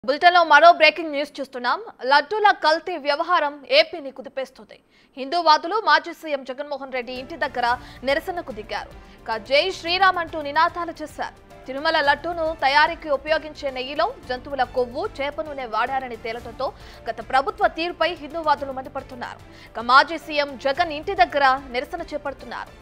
బులెటిన్లో మరో breaking news చూస్తున్నాం లడ్డూల కల్తీ వ్యవహారం ఏపీని కుదిపేస్తుంది హిందూవాదులు మాజీ సీఎం జగన్మోహన్ రెడ్డి ఇంటి దగ్గర నిరసనకు దిగారు ఇక జై శ్రీరామ్ అంటూ నినాదాలు చేశారు తిరుమల లడ్డూను తయారీకి ఉపయోగించే నెయ్యిలో జంతువుల కొవ్వు చేప నూనె వాడారని తేలటంతో గత ప్రభుత్వ తీరుపై హిందూవాదులు మండిపడుతున్నారు ఇక మాజీ సీఎం జగన్ ఇంటి దగ్గర నిరసన చేపడుతున్నారు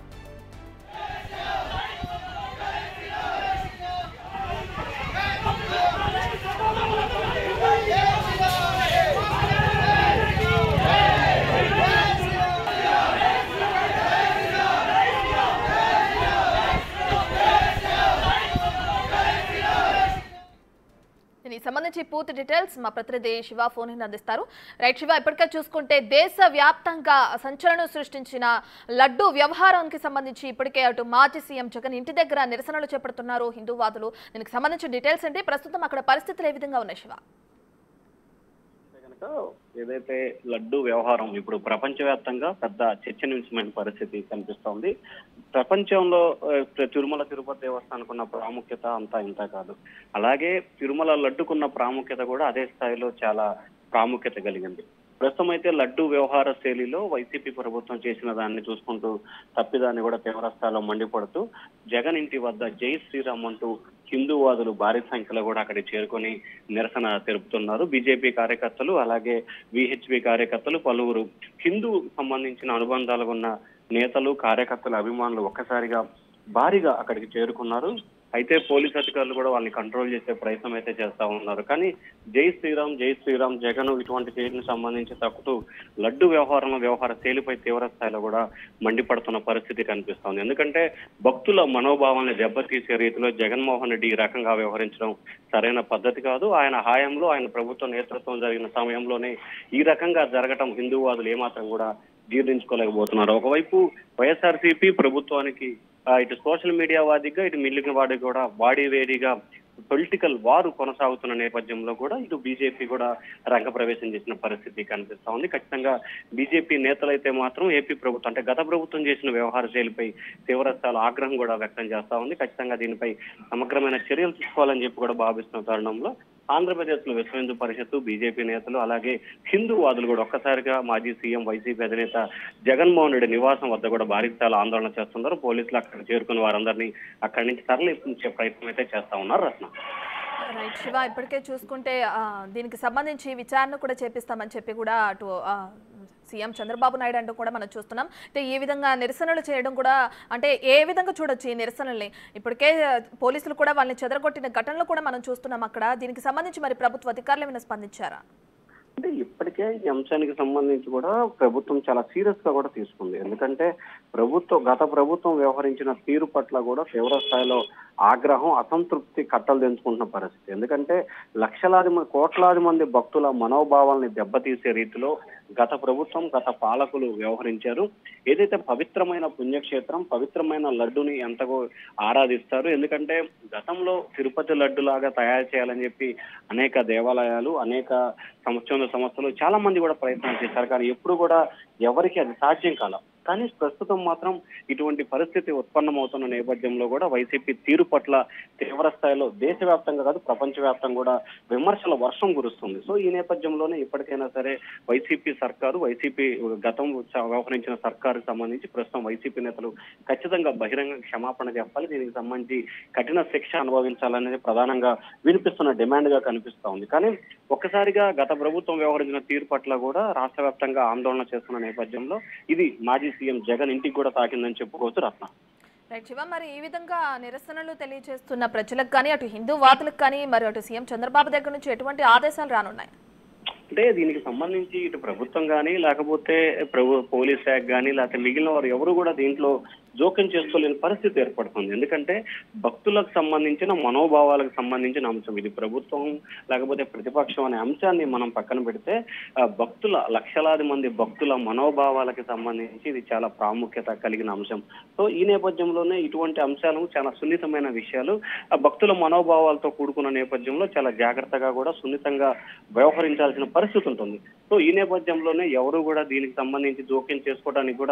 దీనికి సంబంధించి పూర్తి డీటెయిల్స్ మా ప్రతినిధి శివ ఫోన్ ఇన్ అందిస్తారు రైట్ శివ ఇప్పటికే చూసుకుంటే దేశ వ్యాప్తంగా సంచలనం సృష్టించిన లడ్డు వ్యవహారానికి సంబంధించి ఇప్పటికే అటు మాజీ సీఎం జగన్ ఇంటి దగ్గర నిరసనలు చేపడుతున్నారు హిందూవాదులు దీనికి సంబంధించిన డీటెయిల్స్ ఏంటి ప్రస్తుతం అక్కడ పరిస్థితులు ఏ విధంగా ఉన్నాయి శివ అంటే కనుక ఏదైతే లడ్డు వ్యవహారం ఇప్పుడు ప్రపంచవ్యాప్తంగా పెద్ద చర్చనీయాంశమైన పరిస్థితి కనిపిస్తోంది ప్రపంచంలో ఆ, తిరుమల తిరుపతి దేవస్థానానికి ఉన్న ప్రాముఖ్యత అంతా ఇంత కాదు అలాగే తిరుమల లడ్డుకున్న ప్రాముఖ్యత కూడా అదే స్థాయిలో చాలా ప్రాముఖ్యత కలిగింది ప్రస్తుతం అయితే లడ్డు వ్యవహార శైలిలో వైసీపీ ప్రభుత్వం చేసిన దాన్ని చూసుకుంటూ తప్పిదాన్ని కూడా తీవ్ర స్థాయిలో మండిపడుతూ జగన్ ఇంటి వద్ద జై శ్రీరామ్ అంటూ హిందూవాదులు భారీ సంఖ్యలో కూడా అక్కడికి చేరుకొని నిరసన తెలుపుతున్నారు బీజేపీ కార్యకర్తలు అలాగే విహెచ్పి కార్యకర్తలు పలువురు హిందూ సంబంధించిన అనుబంధాలు ఉన్న నేతలు కార్యకర్తల అభిమానులు ఒక్కసారిగా భారీగా అక్కడికి చేరుకున్నారు అయితే పోలీస్ అధికారులు కూడా వాళ్ళని కంట్రోల్ చేసే ప్రయత్నం అయితే చేస్తా ఉన్నారు కానీ జై శ్రీరామ్ జై శ్రీరామ్ జగన్ ఇటువంటి చేయడానికి సంబంధించి తక్కుతూ లడ్డు వ్యవహారంలో వ్యవహార శైలిపై తీవ్ర స్థాయిలో కూడా మండిపడుతున్న పరిస్థితి కనిపిస్తోంది ఎందుకంటే భక్తుల మనోభావాన్ని దెబ్బతీసే రీతిలో జగన్మోహన్ రెడ్డి ఈ రకంగా వ్యవహరించడం సరైన పద్ధతి కాదు ఆయన హాయంలో ఆయన ప్రభుత్వ నేతృత్వం జరిగిన సమయంలోనే ఈ రకంగా జరగటం హిందూవాదులు ఏమాత్రం కూడా జీర్ణించుకోలేకపోతున్నారు ఒకవైపు వైఎస్ఆర్సీపీ ప్రభుత్వానికి ఆ, ఇటు సోషల్ మీడియా వాదిగా ఇటు మిల్లిన వాడి కూడా వాడి వేడిగా పొలిటికల్ వారు కొనసాగుతున్న నేపథ్యంలో కూడా ఇటు బీజేపీ కూడా రంగప్రవేశం చేసిన పరిస్థితి కనిపిస్తా ఉంది ఖచ్చితంగా బీజేపీ నేతలైతే మాత్రం ఏపీ ప్రభుత్వం అంటే గత ప్రభుత్వం చేసిన వ్యవహార శైలిపై తీవ్ర స్థాయిలో ఆగ్రహం కూడా వ్యక్తం చేస్తా ఉంది ఖచ్చితంగా దీనిపై సమగ్రమైన చర్యలు తీసుకోవాలని చెప్పి కూడా భావిస్తున్న తరుణంలో ఆంధ్రప్రదేశ్ లో విశ్వ హిందూ పరిషత్తు బీజేపీ నేతలు అలాగే హిందూవాదులు కూడా ఒక్కసారిగా మాజీ సీఎం వైసీపీ అధినేత జగన్మోహన్ రెడ్డి నివాసం వద్ద కూడా భారీ స్థాయిలో ఆందోళన చేస్తున్నారు పోలీసులు అక్కడ చేరుకుని వారందరినీ అక్కడి నుంచి తరలించే ప్రయత్నం అయితే చేస్తా ఉన్నారు రత్న రైట్ శివ ఇప్పటికే చూసుకుంటే ఆ, దీనికి సంబంధించి విచారణ కూడా చేపిస్తామని చెప్పి కూడా అటు ఆ, సీఎం చంద్రబాబు నాయుడు అంటూ కూడా మనం చూస్తున్నాం అంటే ఈ విధంగా నిరసనలు చేయడం కూడా అంటే ఏ విధంగా చూడొచ్చు ఈ నిరసనల్ని ఇప్పటికే ఆ, పోలీసులు కూడా వాళ్ళని చెదరగొట్టిన ఘటనలు కూడా మనం చూస్తున్నాం అక్కడ దీనికి సంబంధించి మరి ప్రభుత్వ అధికారులు ఏమైనా స్పందించారా అంటే ఇప్పటికే ఈ అంశానికి సంబంధించి కూడా ప్రభుత్వం చాలా సీరియస్ గా కూడా తీసుకుంది ఎందుకంటే ప్రభుత్వం గత ప్రభుత్వం వ్యవహరించిన తీరు పట్ల కూడా తీవ్ర స్థాయిలో ఆగ్రహం అసంతృప్తి కట్టలు తెంచుకుంటున్న పరిస్థితి ఎందుకంటే లక్షలాది మంది కోట్లాది మంది భక్తుల మనోభావాల్ని దెబ్బతీసే రీతిలో గత ప్రభుత్వం గత పాలకులు వ్యవహరించారు ఏదైతే పవిత్రమైన పుణ్యక్షేత్రం పవిత్రమైన లడ్డుని ఎంతగో ఆరాధిస్తారు ఎందుకంటే గతంలో తిరుపతి లడ్డు లాగా తయారు చేయాలని చెప్పి అనేక దేవాలయాలు అనేక సంక్షేమ సంస్థలు చాలా మంది కూడా ప్రయత్నాలు చేశారు కానీ ఎప్పుడు కూడా ఎవరికి అది సాధ్యం కాల కానీ ప్రస్తుతం మాత్రం ఇటువంటి పరిస్థితి ఉత్పన్నమవుతున్న నేపథ్యంలో కూడా వైసీపీ తీరు పట్ల తీవ్ర స్థాయిలో దేశవ్యాప్తంగా కాదు ప్రపంచవ్యాప్తంగా కూడా విమర్శల వర్షం కురుస్తుంది సో ఈ నేపథ్యంలోనే ఇప్పటికైనా సరే వైసీపీ సర్కారు వైసీపీ గతం చ- వ్యవహరించిన సర్కారుకు సంబంధించి ప్రస్తుతం వైసీపీ నేతలు ఖచ్చితంగా బహిరంగ క్షమాపణ చెప్పాలి దీనికి సంబంధించి కఠిన శిక్ష అనుభవించాలనేది ప్రధానంగా వినిపిస్తున్న డిమాండ్ గా కనిపిస్తా ఉంది కానీ ఒక్కసారిగా గత ప్రభుత్వం వ్యవహరించిన తీరు పట్ల కూడా రాష్ట్ర వ్యాప్తంగా ఆందోళన చేస్తున్న నేపథ్యంలో ఇది మాజీ సీఎం జగన్ ఇంటికి కూడా తాకిందని చెప్పుకోవచ్చు రత్న రైట్ శివ మరి ఈ విధంగా నిరసనలు తెలియజేస్తున్న ప్రజలకు కానీ అటు హిందూ వాదులకు కానీ మరి అటు సీఎం చంద్రబాబు దగ్గర నుంచి ఎటువంటి ఆదేశాలు రానున్నాయి అంటే దీనికి సంబంధించి ఇటు ప్రభుత్వం కానీ లేకపోతే ప్రభు పోలీస్ శాఖ కానీ లేకపోతే మిగిలిన వారు ఎవరు కూడా దీంట్లో జోక్యం చేసుకోలేని పరిస్థితి ఏర్పడుతుంది ఎందుకంటే భక్తులకు సంబంధించిన మనోభావాలకు సంబంధించిన అంశం ఇది ప్రభుత్వం లేకపోతే ప్రతిపక్షం అనే అంశాన్ని మనం పక్కన పెడితే ఆ, భక్తుల లక్షలాది మంది భక్తుల మనోభావాలకి సంబంధించి ఇది చాలా ప్రాముఖ్యత కలిగిన అంశం సో ఈ నేపథ్యంలోనే ఇటువంటి అంశాలు చాలా సున్నితమైన విషయాలు ఆ భక్తుల మనోభావాలతో కూడుకున్న నేపథ్యంలో చాలా జాగ్రత్తగా కూడా సున్నితంగా వ్యవహరించాల్సిన పరిస్థితి ఉంటుంది సో ఈ నేపథ్యంలోనే ఎవరు కూడా దీనికి సంబంధించి జోక్యం చేసుకోవడానికి కూడా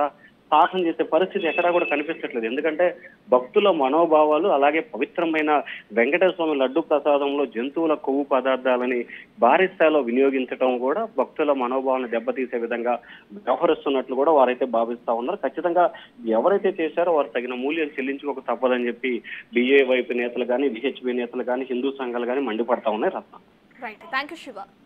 సాహసం చేసే పరిస్థితి ఎక్కడా కూడా కనిపించట్లేదు ఎందుకంటే భక్తుల మనోభావాలు అలాగే పవిత్రమైన వెంకటేశ్వర స్వామి లడ్డు ప్రసాదంలో జంతువుల కొవ్వు పదార్థాలని భారీ స్థాయిలో వినియోగించడం కూడా భక్తుల మనోభావాలను దెబ్బతీసే విధంగా వ్యవహరిస్తున్నట్లు కూడా వారైతే భావిస్తా ఉన్నారు ఖచ్చితంగా ఎవరైతే చేశారో వారు తగిన మూల్యం చెల్లించుకోక తప్పదని చెప్పి బిఏ వైపు నేతలు కానీ విహెచ్బి నేతలు కానీ హిందూ సంఘాలు కానీ మండిపడతా ఉన్నాయి Ratna right thank you Shiva